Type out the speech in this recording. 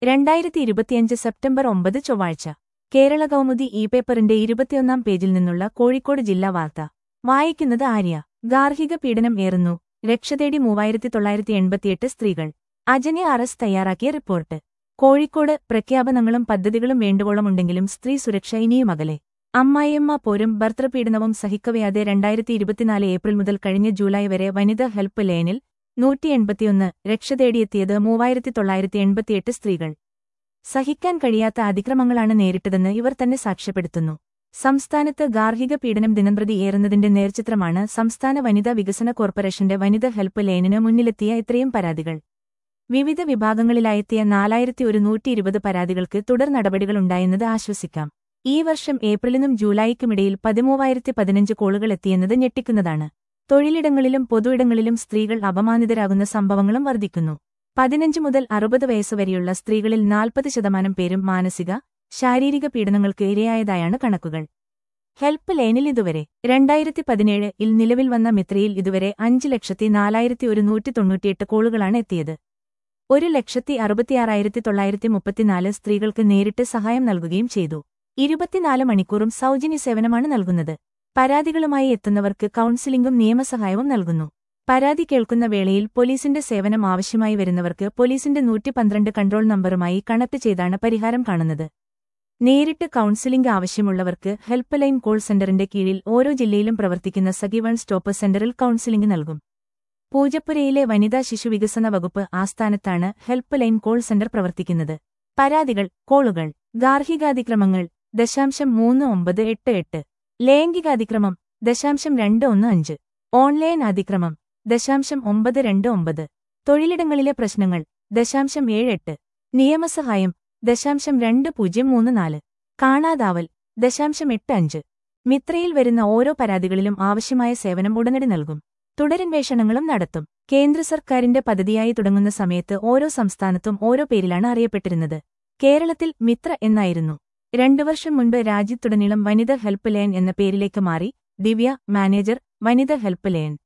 രണ്ടായിരത്തി ഇരുപത്തിയഞ്ച് സെപ്റ്റംബർ ഒമ്പത് ചൊവ്വാഴ്ച കേരള കൗമുദി ഇ പേപ്പറിന്റെ ഇരുപത്തിയൊന്നാം പേജിൽ നിന്നുള്ള കോഴിക്കോട് ജില്ലാ വാർത്ത വായിക്കുന്നത് ആര്യ ഗാർഹിക പീഡനം ഏറുന്നു രക്ഷതേടി മൂവായിരത്തി തൊള്ളായിരത്തി എൺപത്തിയെട്ട് സ്ത്രീകൾ അജനെ അറസ് തയ്യാറാക്കിയ റിപ്പോർട്ട് കോഴിക്കോട് പ്രഖ്യാപനങ്ങളും പദ്ധതികളും വേണ്ടുവോളമുണ്ടെങ്കിലും സ്ത്രീ സുരക്ഷ ഇനിയും അകലെ അമ്മായിയമ്മ പോരും ഭർത്തൃപീഡനവും സഹിക്കവയാതെ രണ്ടായിരത്തി ഇരുപത്തിനാല് ഏപ്രിൽ മുതൽ കഴിഞ്ഞ ജൂലൈ വരെ വനിതാ ഹെൽപ്പ് ലൈനിൽ നൂറ്റി എൺപത്തിയൊന്ന് രക്ഷ തേടിയെത്തിയത് മൂവായിരത്തി തൊള്ളായിരത്തി എൺപത്തിയെട്ട് സ്ത്രീകൾ സഹിക്കാൻ കഴിയാത്ത അതിക്രമങ്ങളാണ് നേരിട്ടതെന്ന് ഇവർ തന്നെ സാക്ഷ്യപ്പെടുത്തുന്നു സംസ്ഥാനത്ത് ഗാർഹിക പീഡനം ദിനംപ്രതി ഏറുന്നതിന്റെ നേർചിത്രമാണ് സംസ്ഥാന വനിതാ വികസന കോർപ്പറേഷന്റെ വനിതാ ഹെൽപ്പ് ലൈനിന് മുന്നിലെത്തിയ ഇത്രയും പരാതികൾ വിവിധ വിഭാഗങ്ങളിലായെത്തിയ നാലായിരത്തി ഒരുന്നൂറ്റി ഇരുപത് പരാതികൾക്ക് തുടർ നടപടികളുണ്ടായെന്നത് ആശ്വസിക്കാം ഈ വർഷം ഏപ്രിലിനും ജൂലൈക്കുമിടയിൽ പതിമൂവായിരത്തി പതിനഞ്ച് കോളുകൾ എത്തിയെന്നത് ഞെട്ടിക്കുന്നതാണ് തൊഴിലിടങ്ങളിലും പൊതുയിടങ്ങളിലും സ്ത്രീകൾ അപമാനിതരാകുന്ന സംഭവങ്ങളും വർദ്ധിക്കുന്നു പതിനഞ്ച് മുതൽ അറുപത് വയസ്സുവരെയുള്ള സ്ത്രീകളിൽ നാൽപ്പത് ശതമാനം പേരും മാനസിക ശാരീരിക പീഡനങ്ങൾക്ക് ഇരയായതായാണ് കണക്കുകൾ ഹെൽപ്പ് ലൈനിൽ ഇതുവരെ രണ്ടായിരത്തി പതിനേഴ് ഇൽ നിലവിൽ വന്ന മിത്രയിൽ ഇതുവരെ അഞ്ച് ലക്ഷത്തി നാലായിരത്തി ഒരുന്നൂറ്റി തൊണ്ണൂറ്റിയെട്ട് കോളുകളാണ് എത്തിയത് ഒരു ലക്ഷത്തി അറുപത്തിയാറായിരത്തി തൊള്ളായിരത്തി മുപ്പത്തിനാല് സ്ത്രീകൾക്ക് നേരിട്ട് സഹായം നൽകുകയും ചെയ്തു ഇരുപത്തിനാല് മണിക്കൂറും സൗജന്യ സേവനമാണ് നൽകുന്നത് പരാതികളുമായി എത്തുന്നവർക്ക് കൗൺസിലിംഗും നിയമസഹായവും നൽകുന്നു പരാതി കേൾക്കുന്ന വേളയിൽ പോലീസിന്റെ സേവനം ആവശ്യമായി വരുന്നവർക്ക് പോലീസിന്റെ നൂറ്റി പന്ത്രണ്ട് കൺട്രോൾ നമ്പറുമായി കണക്ട് ചെയ്താണ് പരിഹാരം കാണുന്നത് നേരിട്ട് കൗൺസിലിംഗ് ആവശ്യമുള്ളവർക്ക് ഹെൽപ്പ് ലൈൻ കോൾ സെന്ററിന്റെ കീഴിൽ ഓരോ ജില്ലയിലും പ്രവർത്തിക്കുന്ന സഖി വൺ സ്റ്റോപ്പ് സെന്ററിൽ കൗൺസിലിംഗ് നൽകും പൂജപ്പുരയിലെ വനിതാ ശിശു വികസന വകുപ്പ് ആസ്ഥാനത്താണ് ഹെൽപ്പ് ലൈൻ കോൾ സെന്റർ പ്രവർത്തിക്കുന്നത് പരാതികൾ കോളുകൾ ഗാർഹികാതിക്രമങ്ങൾ ദശാംശം മൂന്ന് ഒമ്പത് എട്ട് എട്ട് ലൈംഗികാതിക്രമം ദശാംശം രണ്ട് ഒന്ന് അഞ്ച് ഓൺലൈൻ അതിക്രമം ദശാംശം ഒമ്പത് രണ്ട് ഒമ്പത് തൊഴിലിടങ്ങളിലെ പ്രശ്നങ്ങൾ ദശാംശം ഏഴ് എട്ട് നിയമസഹായം ദശാംശം രണ്ട് പൂജ്യം മൂന്ന് നാല് കാണാതാവൽ ദശാംശം എട്ട് അഞ്ച് മിത്രയിൽ വരുന്ന ഓരോ പരാതികളിലും ആവശ്യമായ സേവനം ഉടനടി നൽകും തുടരന്വേഷണങ്ങളും നടത്തും കേന്ദ്ര സർക്കാരിന്റെ പദ്ധതിയായി തുടങ്ങുന്ന സമയത്ത് ഓരോ സംസ്ഥാനത്തും ഓരോ പേരിലാണ് അറിയപ്പെട്ടിരുന്നത് കേരളത്തിൽ മിത്ര എന്നായിരുന്നു രണ്ടു വർഷം മുൻപ് രാജ്യത്തുടനീളം വനിത ഹെൽപ്പ് ലൈൻ എന്ന പേരിലേക്ക് മാറി ദിവ്യ മാനേജർ വനിത ഹെൽപ്പ് ലൈൻ